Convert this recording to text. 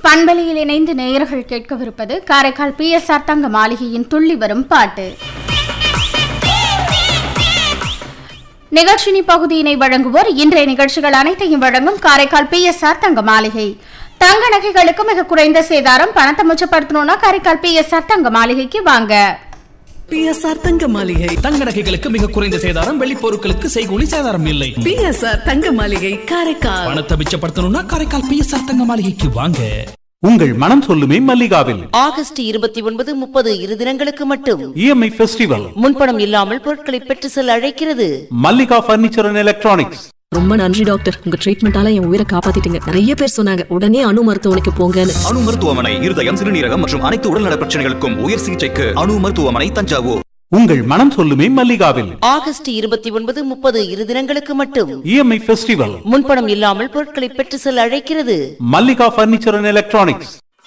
பண்பலையில் இணைந்து நேயர்கள் கேட்கவிருப்பது காரைக்கால் பிஎஸ்ஆர் தங்க மாளிகையின் துள்ளி வரும் பாட்டு நிகழ்ச்சினி பகுதியினை வழங்குவோர் இன்றைய நிகழ்ச்சிகள் அனைத்தையும் வழங்கும் காரைக்கால் பிஎஸ்ஆர் தங்க மாளிகை தங்க நகைகளுக்கு மிக குறைந்த சேதாரம் பணத்தை மிச்சப்படுத்தணும்னா காரைக்கால் பிஎஸ்ஆர் தங்க மாளிகைக்கு வாங்க பிஎஸ்ஆர் தங்க மாளிகை தங்க நகைகளுக்கு மிக குறைந்த சேதாரம் வெள்ளி பொருட்களுக்கு செய்கூலி சேதாரம் இல்லை பிஎஸ்ஆர் தங்க மாளிகை காரைக்கால் பணத்தை மிச்சப்படுத்தணும்னா காரைக்கால் பிஎஸ்ஆர் தங்க மாளிகைக்கு வாங்க உங்கள் மனம் சொல்லுமே மல்லிகாவில் ஆகஸ்ட் இருபத்தி ஒன்பது முப்பது இரு தினங்களுக்கு மட்டும் இஎம்ஐ ஃபெஸ்டிவல் முன்பணம் இல்லாமல் பொருட்களை பெற்று செல்ல அழைக்கிறது மல்லிகா பர்னிச்சர் அண்ட் எலக்ட்ரானிக்ஸ் ரொம்ப நன்றி டாக்டர் உங்க ட்ரீட்மெண்டால என் உயிரை காப்பாத்திட்டீங்க நிறைய பேர் சொன்னாங்க உடனே அணு மருத்துவமனைக்கு போங்கன்னு அணு மருத்துவமனை இருதயம் சிறுநீரகம் மற்றும் அனைத்து உடல்நல பிரச்சனைகளுக்கும் உயர் சிகிச்சைக்கு அணு மருத்துவமனை தஞ்சாவூர் உங்கள் மனம் சொல்லுமே மல்லிகாவில் ஆகஸ்ட் இருபத்தி ஒன்பது முப்பது இரு தினங்களுக்கு மட்டும் இஎம்ஐ ஃபெஸ்டிவல் முன்பணம் இல்லாமல் பொருட்களை பெற்று செல்ல அழைக்கிறது மல்லிகா பர்னிச்சர் அண்ட் எலக்ட்ரானிக்ஸ்